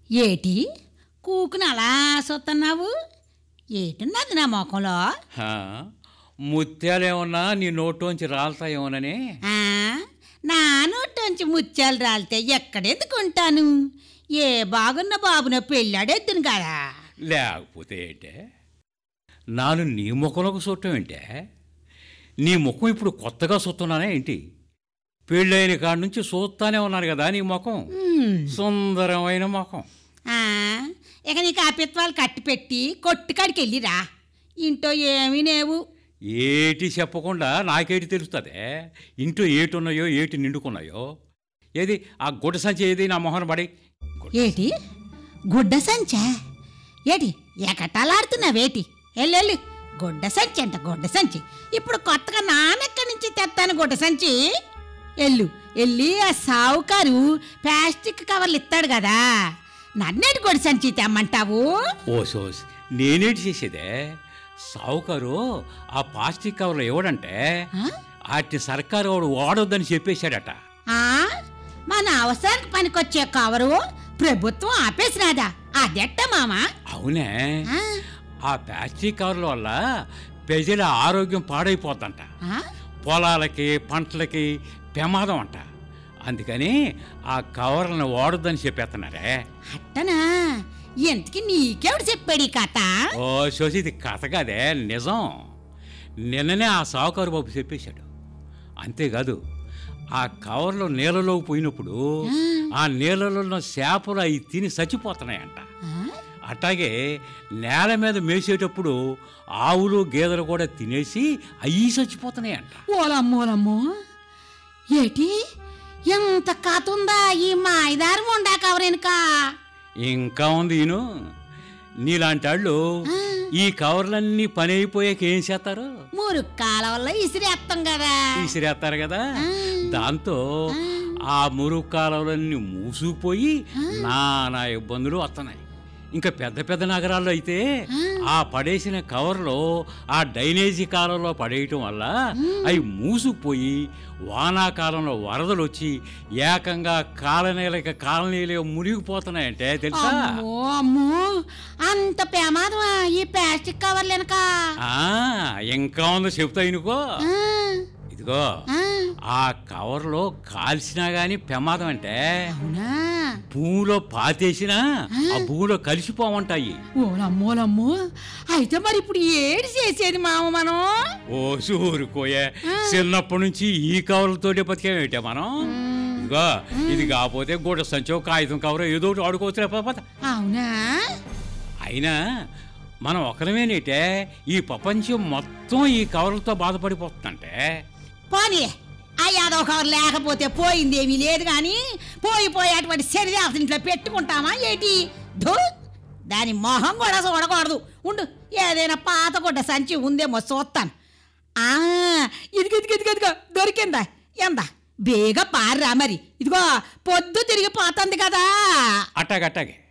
ఏటి కూకుని అలా చూస్తున్నావు ఏటున్నది నా ముఖంలో హా, ముత్యాలేమన్నా నీ నోట్లోంచి రాలతాయేమోనని ఆ, నా నోట్లోంచి ముత్యాలు రాలితే ఎక్కడెందుకుంటాను ఏ బాగున్న బాబున పెళ్ళాడెద్దును కదా లేకపోతే ఏంటే నాను నీ ముఖంలోకి చూడటం ఏంటే నీ ముఖం ఇప్పుడు కొత్తగా చూస్తున్నానే ఏంటి పెళ్ళైన కాడి నుంచి చూస్తానే ఉన్నాను కదా నీ ముఖం ఉమ్, సుందరమైన ముఖం ఆ, ఇక నీకు ఆపిత్వాలు కట్టిపెట్టి కొట్టుకాడికి వెళ్ళిరా ఇంట్లో ఏమీ లేవు ఏటి చెప్పకుండా నాకేటి తెలుస్తుంది ఇంట్లో ఏటున్నాయో ఏటి నిండుకున్నాయో ఏది ఆ గుడ్డ సంచి ఏది నా మొహన పడి ఏటి గుడ్డ సంచా ఏటి ఎకటాలాడుతున్నావేటి ఎల్లెల్లు గుడ్డ సంచి అంట గుడ్డ సంచి ఇప్పుడు కొత్తగా నానెక్కడి నుంచి తెస్తాను గుడ్డ సంచి ఎల్లు ఎల్లి ఆ సావుకారు ప్లాస్టిక్ కవర్లు ఇస్తాడు కదా నన్నేటి గుడ్డ సంచి తెమ్మంటావు ఓ సోస్ నేనేటి చేసేదే సావుకారు ఆ ప్లాస్టిక్ కవర్లు ఇవ్వడంటే ఆ? వాటిని సర్కారు వాడు వాడొద్దని చెప్పేశాడట ఆ? మన అవసరానికి పనికొచ్చే కవరు ప్రభుత్వం ఆపేసినాదా అదెట్ట మామా అవునే ఆ? ఆ ప్లాస్టిక్ కవర్ల వల్ల ప్రజల ఆరోగ్యం పాడైపోద్దంట ఆ? పొలాలకి పంటలకి ప్రమాదం అంట అందుకని ఆ కవర్లను వాడొద్దని చెప్పేస్తున్నారే అట్టనా ఎంతకి నీకెవడు చెప్పాడు ఈ కథ ఓ శోషి ఇది కథ కాదే నిజం నిన్ననే ఆ సావుకారు బాబు చెప్పేశాడు అంతేకాదు ఆ కవర్లో నీళ్ళలోకి పోయినప్పుడు ఆ నీళ్ళలో ఉన్న చేపలు అవి తిని చచ్చిపోతున్నాయంట ఆ? అట్లాగే నేల మీద మేసేటప్పుడు ఆవులు గేదెలు కూడా తినేసి అవి చచ్చిపోతున్నాయంట ఓలమ్మోలమ్మో ఏటి ఎంత కథ ఉందా ఈ మాయదారం ఉండా కవరెనుక ఇంకా ఉంది ఈను నీలాంటి వాళ్ళు ఈ కవర్లన్నీ పని అయిపోయాక ఏం చేస్తారు మురుగు కాలవల్ల ఇసిరేస్తాం కదా విసిరేస్తారు కదా ఆ. దాంతో ఆ మురుగు కాలువలన్నీ మూసుకుపోయి నానా ఇబ్బందులు వస్తున్నాయి ఇంకా పెద్ద పెద్ద నగరాల్లో అయితే ఆ పడేసిన కవర్లో ఆ డైనేజీ కాలంలో పడేయటం వల్ల అవి మూసుకుపోయి వానాకాలంలో వరదలు వచ్చి ఏకంగా కాలనీలకి కాలనీలు మునిగిపోతున్నాయంటే తెలుసా అమ్మో అమ్మో అంత ప్రమాదమా ఈ ప్లాస్టిక్ కవర్లెనక ఆ, ఇంకా ఉంది చెప్తా ఇనుకో ఆ, ఇదిగో ఆ, ఆ కవర్లో కాల్చినా గాని ప్రమాదం అంటే అవునా భూమిలో పాతేసినా ఆ భూమిలో కలిసిపోమంటాయి ఓలమ్మోలమ్మో అయితే మరి ఇప్పుడు ఏడు చేసేది మామ మనం ఓ సూరుకోయే చిన్నప్పటి నుంచి ఈ కవర్లతోటే బతికేమేటే మనం ఇదిగో ఇది కాకపోతే గూడ సంచో కాగితం కవర్ ఏదో ఒకటి ఆడుకోవచ్చులే పాప అవునా అయినా మనం ఒకరమేనేటే ఈ ప్రపంచం మొత్తం ఈ కవర్లతో బాధపడిపోతుందంటే పోనీలే ఆ యాదవ కవర్ లేకపోతే పోయిందేమీ లేదు కానీ పోయి పోయి అటువంటి శరీరం ఇంట్లో పెట్టుకుంటామా ఏటి ధూ దాని మొహం కూడా చూడకూడదు ఉండు ఏదైనా పాత గుడ్డ సంచి ఉందేమో చూస్తాను ఆ ఇదిగో ఇదిగో ఇదిగో ఇదిగో దొరికిందా ఎందా బేగా పార్రా మరి ఇదిగో పొద్దు తిరిగి పోతుంది కదా అట్టాగట్టాగే